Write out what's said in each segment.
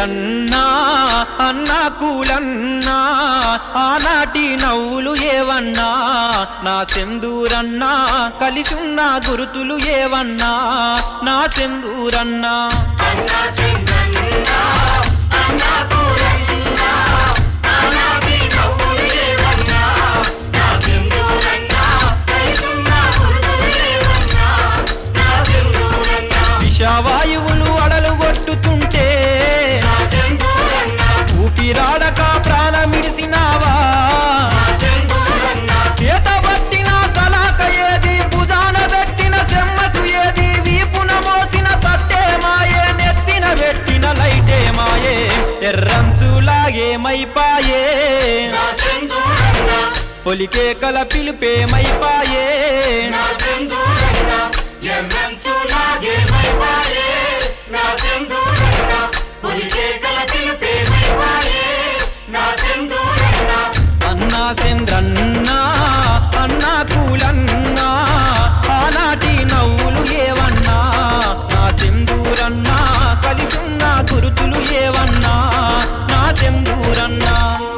చంద్రన్నా అన్నా కూలన్నా ఆనాటి నవ్వులు ఏవన్నా నా చందూరన్నా కలిసున్న గురుతులు ఏవన్నా నా చందూరన్నా అన్నా సింగన్నా అన్నా పూరన్నా ఆనాటి నవ్వులు లేవన్నా నా సింధూరన్నా కైసున్నా గురుతులు లేవన్నా నా సింధూరన్నా దిశావాయువులు అడలు కొట్టుతుంటే నా సింధూరన్నా ఊపిరాడక ప్రాణమిడిసినావా నా సింధూరన్నా చేత పట్టిన సలాక ఏది భుజాన పెట్టిన సెమ్మసు ఏది వీపున మోసిన తట్టే మాయే నెత్తిన పెట్టిన లైటే మాయే ఎర్రంచులాగే మైపాయే నా సింధూరన్నా పొలికే కల పిలుపే మైపాయే నా సింధూరన్నా ఎర్రంచులాగే మైపాయే నా సింధూరన్నా పొలికే గల పిలుపే మైపాయే నా సింధూరన్నా అన్నా చంద్రన్నా అన్నా కూలన్నా ఆనాటి నవ్వులు ఏవన్నా నా చందూరన్నా కలిసున్న గురుతులు ఏవన్నా నా చందూరన్నా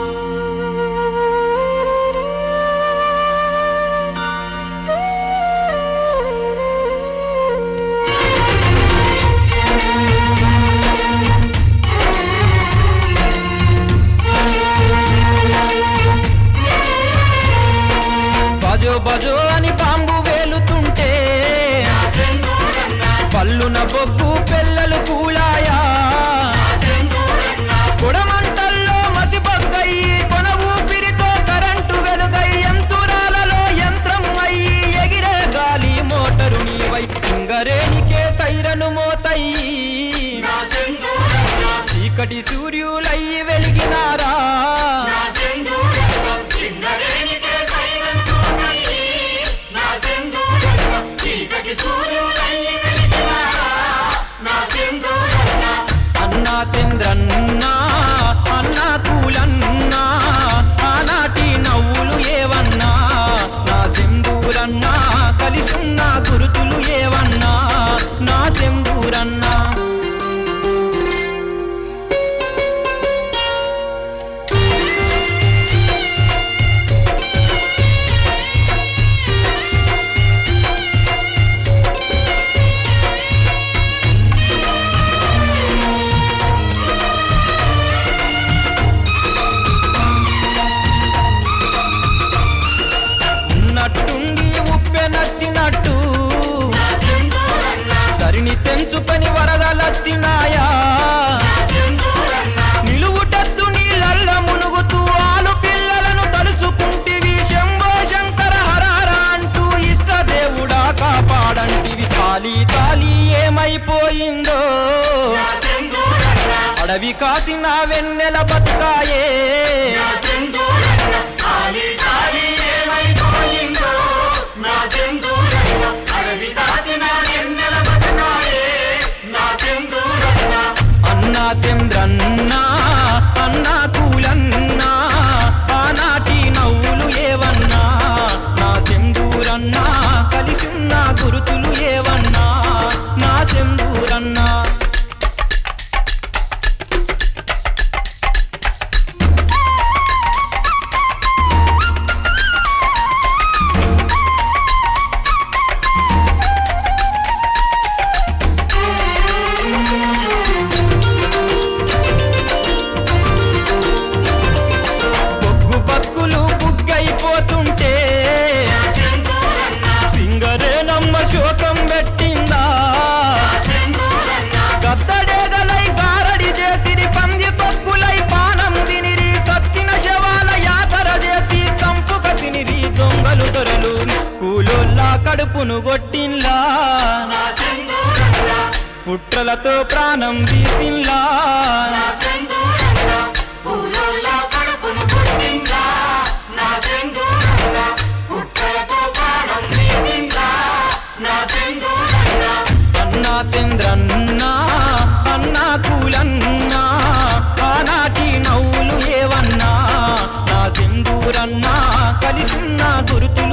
బజో బజో అని పాంబు వేలుతుంటే నా సింధూరన్నా పల్లున బొగ్గు పిల్లలు కూలాయా నా సింధూరన్నా కొడమంటల్లో మసిబొగ్గయి కొన ఊపిరితో కరెంటు వెలుగై యంతురాలలో యంత్రం అయి ఎగిరే గాలి మోటరు నీవై సింగరేణికే సైరను మోతయి నా సింధూరన్నా చీకటి సూర్యులయ్యి వెలిగినారా నా సింధూరన్నా సింగరేణికే సైరన్మోతయి నా సింధూరన్నా చీకటి సూర్యులయ్యి వెలిగినారా నా సింధూరన్నా అన్నా చంద్రన్నా అన్నా కూలన్నా ఆనాటి నవ్వులు ఏవన్నా నా సింధూరన్నా కలిసున్న గురుతులు ఏవన్నా నా సింధూరన్నా ఉన్నట్టుండి ఉప్పె నచ్చినట్టు నా సింధూరన్నా ధరిని తెంచుకొని వరదలచ్చినాయా నా సింధూరన్నా నిలువుటద్దు నీళ్ళల్ల మునుగుతూ ఆలు పిల్లలను తలుచుకుంటివి శంభో శంకర హరార అంటూ ఇష్ట దేవుడా కాపాడంటివి తాలి తాలి ఏమైపోయిందో నా సింధూరన్నా అడవి కాసిన వెన్నెల బతుకాయే నా సింధూరన్నా కాలి కాలి ఏమైపోయిందో నా సింధూరన్నా అడవి దాచిన ఎన్నెల బతకాయే నా సింధూరన్నా అన్నా చంద్రన్నా అన్నా కూలన్నా ఆనాటి నవ్వులు ఏవన్నా నా సింధూరన్నా కలిసున్న గురుతులు ఏవన్నా నా సింధూరన్నా బొగ్గు బతుకులు బుగ్గైపోతుంటే నా సింధూరన్నా సింగరేనమ్మ శోకం పెట్టిందా నా సింధూరన్నా గద్దడేగలై గారడి చేసిరి పంది పక్కులై పానం తినిరి సత్తిన శవాల యాతర చేసి సంపుక తినిరి దొంగలు దొరలు కూలోల్లా కడుపును కొట్టిన్లా నా సింధూరన్నా పుట్రలతో ప్రాణం తీసిన్లా నా సింధూరన్నా పూలోళ్ళ కడుపును పుట్టిందా నా సింధూరన్నా పుట్టలతో ప్రాణం తీసిందా నా సింధూరన్నా అన్నా చంద్రన్నా అన్నా కూలన్నా ఆనాటి నవ్వులు ఏవన్నా నా సింధూరన్నా కలిసున్న గురుతు